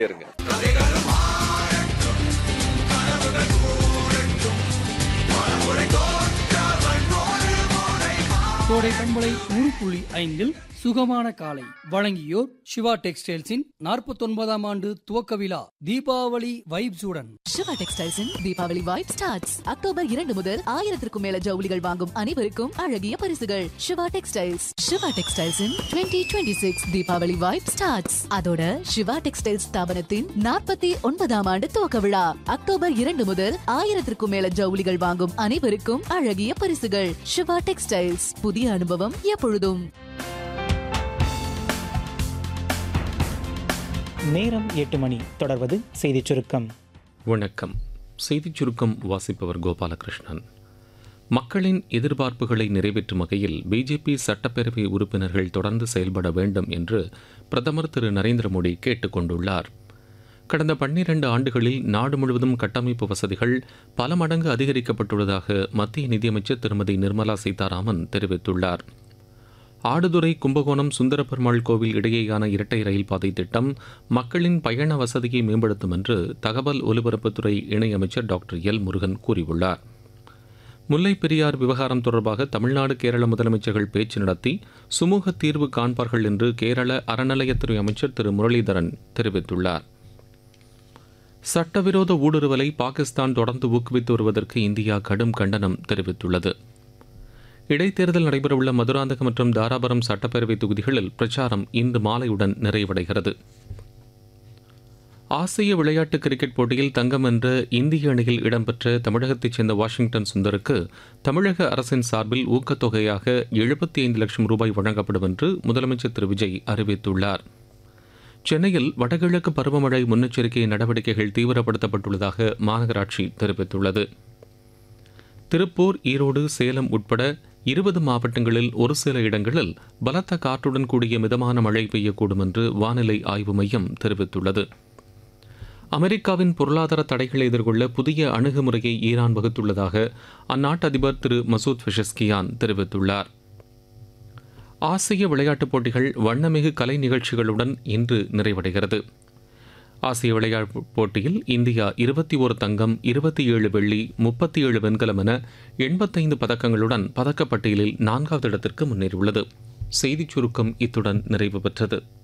இருங்க கோடை பண்பலை நூறு புள்ளி ஐந்தில் சுகமான காலை வழங்கியோர் சிவா டெக்ஸ்டைல்ஸின் நாற்பத்தொன்பதாம் ஆண்டு துவக்க விழா தீபாவளி வைப்ஸுடன் சிவா டெக்ஸ்டைல்ஸின் தீபாவளி வைப் ஸ்டார்ட்ஸ் அக்டோபர் இரண்டு முதல் ஆயிரத்திற்கும் மேல ஜவுளிகள் வாங்கும் அனைவருக்கும் அழகிய பரிசுகள் சிவா டெக்ஸ்டைல்ஸ் சிவா டெக்ஸ்டைல்ஸின் twenty twenty six Deepavali vibe starts அதோட சிவா டெக்ஸ்டைல்ஸ் ஸ்தாபனத்தின் நாற்பத்தி ஒன்பதாம் ஆண்டு துவக்க விழா அக்டோபர் இரண்டு முதல் ஆயிரத்திற்கும் மேல ஜவுளிகள் வாங்கும் அனைவருக்கும் அழகிய பரிசுகள் சிவா டெக்ஸ்டைல்ஸ் புதிய அனுபவம் எப்பொழுதும் நேரம் எட்டு மணி தொடர்வது செய்திச் சுருக்கம் வணக்கம் செய்திச் சுருக்கம் வாசிப்பவர் கோபாலகிருஷ்ணன் மக்களின் எதிர்பார்ப்புகளை நிறைவேற்றும் வகையில் பிஜேபி சட்டப்பேரவை உறுப்பினர்கள் தொடர்ந்து செயல்பட வேண்டும் என்று பிரதமர் திரு நரேந்திர மோடி கேட்டுக் கொண்டுள்ளார் கடந்த பன்னிரண்டு ஆண்டுகளில் நாடு முழுவதும் கட்டமைப்பு வசதிகள் பல மடங்கு அதிகரிக்கப்பட்டுள்ளதாக மத்திய நிதியமைச்சர் திருமதி நிர்மலா சீதாராமன் தெரிவித்துள்ளார் ஆடுதுறை கும்பகோணம் சுந்தரபெருமாள் கோவில் இடையேயான இரட்டை ரயில் பாதை திட்டம் மக்களின் பயண வசதியை மேம்படுத்தும் என்று தகவல் ஒலிபரப்புத்துறை இணையமைச்சர் டாக்டர் எல் முருகன் கூறியுள்ளார் முல்லை பெரியார் விவகாரம் தொடர்பாக தமிழ்நாடு கேரள முதலமைச்சர்கள் பேச்சு நடத்தி சுமூக தீர்வு காண்பார்கள் என்று கேரள அறநிலையத்துறை அமைச்சர் திரு முரளிதரன் தெரிவித்துள்ளார் சட்டவிரோத ஊடுருவலை பாகிஸ்தான் தொடர்ந்து ஊக்குவித்து வருவதற்கு இந்தியா கடும் கண்டனம் தெரிவித்துள்ளது இடைத்தேர்தல் நடைபெறவுள்ள மதுராந்தகம் மற்றும் தாராபுரம் சட்டப்பேரவை தொகுதிகளில் பிரச்சாரம் இன்று மாலையுடன் நிறைவடைகிறது ஆசிய விளையாட்டு கிரிக்கெட் போட்டியில் தங்கம் வென்ற இந்திய அணியில் இடம்பெற்ற தமிழகத்தைச் சேர்ந்த வாஷிங்டன் சுந்தருக்கு தமிழக அரசின் சார்பில் ஊக்கத்தொகையாக எழுபத்தி ஐந்து லட்சம் ரூபாய் வழங்கப்படும் என்று முதலமைச்சர் திரு விஜய் அறிவித்துள்ளார் சென்னையில் வடகிழக்கு பருவமழை முன்னெச்சரிக்கை நடவடிக்கைகள் தீவிரப்படுத்தப்பட்டுள்ளதாக மாநகராட்சி தெரிவித்துள்ளது திருப்பூர் ஈரோடு சேலம் உட்பட இருபது மாவட்டங்களில் ஒரு சில இடங்களில் பலத்த காற்றுடன் கூடிய மிதமான மழை பெய்யக்கூடும் என்று வானிலை ஆய்வு மையம் தெரிவித்துள்ளது அமெரிக்காவின் பொருளாதார தடைகளை எதிர்கொள்ள புதிய அணுகுமுறையை ஈரான் வகுத்துள்ளதாக அந்நாட்டு அதிபர் திரு மசூத் பெஷஸ்கியான் தெரிவித்துள்ளார் ஆசிய விளையாட்டுப் போட்டிகள் வண்ணமிகு கலை நிகழ்ச்சிகளுடன் இன்று நிறைவடைகிறது ஆசிய விளையாட்டுப் போட்டியில் இந்தியா இருபத்தி ஒரு தங்கம் இருபத்தி ஏழு வெள்ளி முப்பத்தி ஏழு வெண்கலம் என எண்பத்தைந்து பதக்கங்களுடன் பதக்கப்பட்டியலில் நான்காவது இடத்திற்கு முன்னேறியுள்ளது செய்திச் சுருக்கம் இத்துடன் நிறைவு பெற்றது